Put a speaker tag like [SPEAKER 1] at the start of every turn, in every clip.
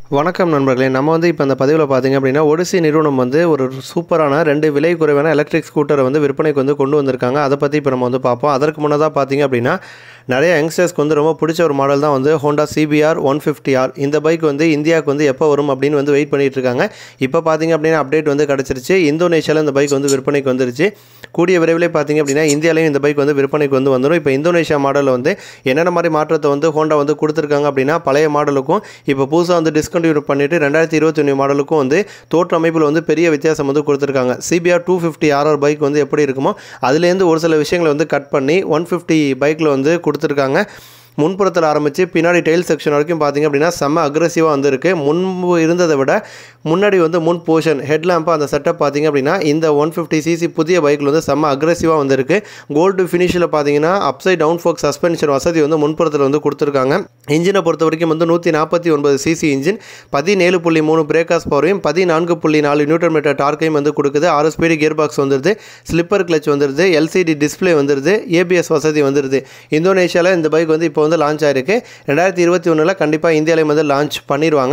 [SPEAKER 1] வணக்கம் நண்பர்களே நம்ம வந்து இப்போ இந்த பதிவில் பார்த்தீங்க அப்படின்னா ஒடிசி நிறுவனம் வந்து ஒரு சூப்பரான ரெண்டு விலை குறைவான எலக்ட்ரிக் ஸ்கூட்டரை வந்து விற்பனைக்கு வந்து கொண்டு வந்திருக்காங்க அதை பற்றி இப்போ நம்ம வந்து பார்ப்போம் அதற்கு முன்னதாக பார்த்தீங்க அப்படின்னா நிறைய யங்ஸ்டர்ஸ்க்கு வந்து ரொம்ப பிடிச்ச ஒரு மாடல் தான் வந்து Honda CBR one fifty R இந்த பைக் வந்து இந்தியாவுக்கு வந்து எப்போ வரும் அப்படின்னு வந்து வெயிட் பண்ணிட்டு இருக்காங்க இப்போ பார்த்தீங்க அப்படின்னா அப்டேட் வந்து கிடச்சிருச்சு இந்தோனேஷியாவில் இந்த பைக் வந்து விற்பனைக்கு வந்துருச்சு கூடிய விரைவில் பார்த்தீங்க அப்படின்னா இந்தியாலையும் இந்த பைக் வந்து விற்பனைக்கு வந்து வந்துடும் இப்போ இந்தோனேஷியா மாடலில் வந்து என்னென்ன மாதிரி மாற்றத்தை வந்து ஹோண்டா வந்து கொடுத்துருக்காங்க அப்படின்னா பழைய மாடலுக்கும் இப்போ புதுசாக வந்து டிஸ்கண்டினியூ பண்ணிட்டு ரெண்டாயிரத்தி இருபத்தி மாடலுக்கும் வந்து தோற்ற அமைப்பில் வந்து பெரிய வித்தியாசம் வந்து கொடுத்துருக்காங்க CBR two fifty RR bike வந்து எப்படி இருக்குமோ அதுலேருந்து ஒரு சில விஷயங்களை வந்து கட் பண்ணி ஒன் ஃபிஃப்டி பைக்கில் வந்து கொடுத்துருக்காங்க முன்புறத்தில் ஆரம்பித்து பின்னாடி டெயில் செக்ஷன் வரைக்கும் பார்த்தீங்க அப்படின்னா செம்ம அக்ரெசிவாக வந்திருக்கு முன்பு இருந்ததை விட முன்னாடி வந்து முன் போர்ஷன் ஹெட்லாம்ப் அந்த செட்டப் பார்த்தீங்க அப்படின்னா இந்த ஒன் ஃபிஃப்டி சிசி புதிய பைக்கில் வந்து செம்ம அக்ரெசிவாக வந்திருக்கு கோல்டு ஃபினிஷில் பார்த்தீங்கன்னா அப்சைட் டவுன் ஃபோக் சஸ்பென்ஷன் வசதி வந்து முன்புறத்தில் வந்து கொடுத்துருக்காங்க இன்ஜினை பொறுத்த வரைக்கும் வந்து நூற்றி நாற்பத்தி ஒன்பது சிசி இன்ஜின் பதினேழு புள்ளி மூணு பிரேக்காஸ் பவரையும் பதினான்கு புள்ளி நாலு நியூட்டன் மீட்டர் டார்க்கையும் வந்து கொடுக்குது ஆறு ஸ்பீடு கியர் பாக்ஸ் வந்துருது ஸ்லிப்பர் கிளச் வந்துருது எல்சிடி டிஸ்பிளே வந்துருது ஏபிஎஸ் வசதி வந்துருது இந்தோனேஷியாவில் இந்த பைக் வந்து இப்போ வந்து லான்ச் ஆயிருக்கு ரெண்டாயிரத்தி இருபத்தி ஒன்றில் கண்டிப்பாக இந்தியாவிலையும் வந்து லான்ச் பண்ணிடுவாங்க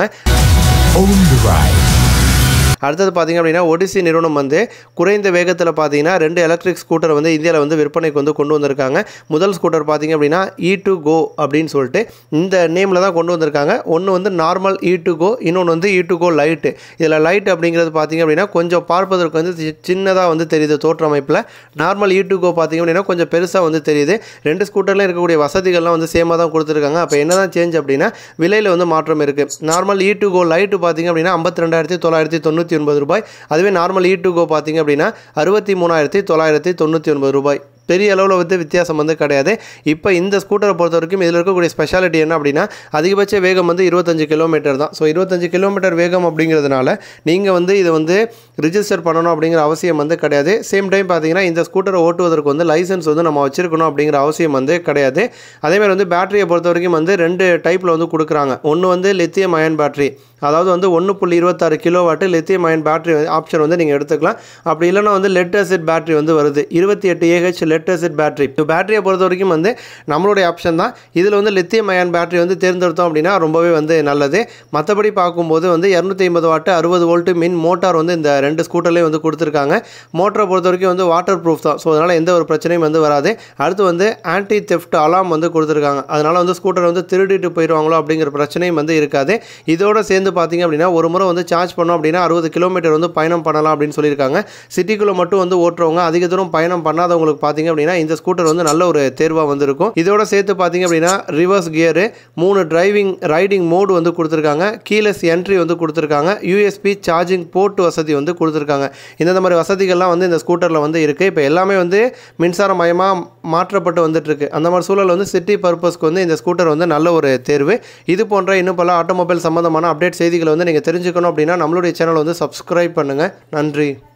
[SPEAKER 2] Own the ride.
[SPEAKER 1] அடுத்தது பார்த்தீங்க அப்படின்னா ஒடிசி நிறுவனம் வந்து குறைந்த வேகத்தில் பார்த்தீங்கன்னா ரெண்டு எலக்ட்ரிக் ஸ்கூட்டர் வந்து இந்தியாவில் வந்து விற்பனைக்கு வந்து கொண்டு வந்திருக்காங்க முதல் ஸ்கூட்டர் பார்த்தீங்க அப்படின்னா இ டு கோ அப்படின்னு சொல்லிட்டு இந்த நேமில் தான் கொண்டு வந்திருக்காங்க ஒன்று வந்து நார்மல் இ டு கோ இன்னொன்று வந்து இ டு கோ லைட்டு இதில் லைட் அப்படிங்கிறது பார்த்தீங்க அப்படின்னா கொஞ்சம் பார்ப்பதற்கு வந்து சி- சின்னதாக வந்து தெரியுது தோற்ற அமைப்பில் நார்மல் இ டு கோ பார்த்தீங்க அப்படின்னா கொஞ்சம் பெருசாக வந்து தெரியுது ரெண்டு ஸ்கூட்டரில் இருக்கக்கூடிய வசதிகள்லாம் வந்து சேமாக தான் கொடுத்துருக்காங்க அப்போ என்ன தான் சேஞ்ச் அப்படின்னா விலையில் வந்து மாற்றம் இருக்குது normal E two go light பார்த்தீங்க அப்படின்னா ஐம்பத்தி ரெண்டாயிரத்தி தொள்ளாயிரத்தி தொண்ணூற்றி ஒன்பது ரூபாய் அதுவே நார்மல் இ டு கோ பார்த்தீங்க அப்படின்னா அறுபத்தி மூணாயிரத்தி தொள்ளாயிரத்தி தொண்ணூற்றி ஒன்பது ரூபாய் பெரிய அளவில் வந்து வித்தியாசம் வந்து கிடையாது இப்போ இந்த ஸ்கூட்டரை பொறுத்த வரைக்கும் இதில் இருக்கக்கூடிய ஸ்பெஷாலிட்டி என்ன அப்படின்னா அதிகபட்ச வேகம் வந்து இருபத்தஞ்சு கிலோமீட்டர் தான் ஸோ இருபத்தஞ்சு கிலோமீட்டர் வேகம் அப்படிங்கிறதுனால நீங்கள் வந்து இதை வந்து ரிஜிஸ்டர் பண்ணணும் அப்படிங்கிற அவசியம் வந்து கிடையாது சேம் டைம் பார்த்தீங்கன்னா இந்த ஸ்கூட்டரை ஓட்டுவதற்கு வந்து லைசன்ஸ் வந்து நம்ம வச்சிருக்கணும் அப்படிங்கிற அவசியம் வந்து கிடையாது அதேமாதிரி வந்து பேட்டரியை பொறுத்த வரைக்கும் வந்து ரெண்டு டைப்பில் வந்து கொடுக்குறாங்க ஒன்று வந்து லித்தியம் அயன் பேட்டரி அதாவது வந்து ஒன்று புள்ளி இருபத்தாறு கிலோ வாட்டு லித்தியம் அயன் பேட்டரி ஆப்ஷன் வந்து நீங்கள் எடுத்துக்கலாம் அப்படி இல்லைன்னா வந்து லெட் அசிட் பேட்டரி வந்து வருது இருபத்தி எட்டு ஏஹெச் லெட் அசிட் பேட்டரி இப்போ பேட்டரியை பொறுத்த வரைக்கும் வந்து நம்மளுடைய ஆப்ஷன் தான் இதில் வந்து லித்தியம் அயன் பேட்டரி வந்து தேர்ந்தெடுத்தோம் அப்படின்னா ரொம்பவே வந்து நல்லது மற்றபடி பார்க்கும்போது வந்து இரநூத்தி ஐம்பது வாட்டு அறுபது வோல்ட்டு மின் மோட்டார் வந்து இந்த ரெண்டு ஸ்கூட்டர்லேயும் வந்து கொடுத்துருக்காங்க மோட்டரை பொறுத்த வரைக்கும் வந்து வாட்டர் ப்ரூஃப் தான் ஸோ அதனால் எந்த ஒரு பிரச்சனையும் வந்து வராது அடுத்து வந்து ஆன்டி தெஃப்ட் அலாம் வந்து கொடுத்துருக்காங்க அதனால் வந்து ஸ்கூட்டர் வந்து திருடிட்டு போயிடுவாங்களோ அப்படிங்கிற பிரச்சனையும் வந்து இருக்காது இதோட சேர்ந்து பார்த்தீங்க அப்படின்னா ஒரு முறை வந்து சார்ஜ் பண்ணோம் அப்படின்னா அறுபது கிலோமீட்டர் வந்து பயணம் பண்ணலாம் அப்படின்னு சொல்லியிருக்காங்க சிட்டிக்குள்ளே மட்டும் வந்து ஓட்டுறவங்க அதிக தூரம் பயணம் பண்ணாதவங்களுக்கு பார்த்தீங்க அப்படின்னா இந்த ஸ்கூட்டர் வந்து நல்ல ஒரு தேர்வாக வந்திருக்கும் இதோட சேர்த்து பார்த்தீங்க அப்படின்னா ரிவர்ஸ் கியரு மூணு டிரைவிங் ரைடிங் மோடு வந்து கொடுத்துருக்காங்க கீலெஸ் என்ட்ரி வந்து கொடுத்துருக்காங்க யூஎஸ்பி சார்ஜிங் போர்ட் வசதி வந்து கொடுத்துருக்காங்க இந்த மாதிரி வசதிகள்லாம் வந்து இந்த ஸ்கூட்டரில் வந்து இருக்குது இப்போ எல்லாமே வந்து மின்சாரமயமாக மாற்றப்பட்டு வந்துட்டு இருக்கு அந்த மாதிரி சூழல் வந்து சிட்டி பர்பஸ்க்கு வந்து இந்த ஸ்கூட்டர் வந்து நல்ல ஒரு தேர்வு இது போன்ற இன்னும் பல ஆட்டோமொபைல் சம்மந்தமான அப்டேட் செய்திகளை வந்து நீங்கள் தெரிஞ்சுக்கணும் அப்படின்னா நம்மளுடைய சேனல் வந்து சப்ஸ்கிரைப் பண்ணுங்கள் நன்றி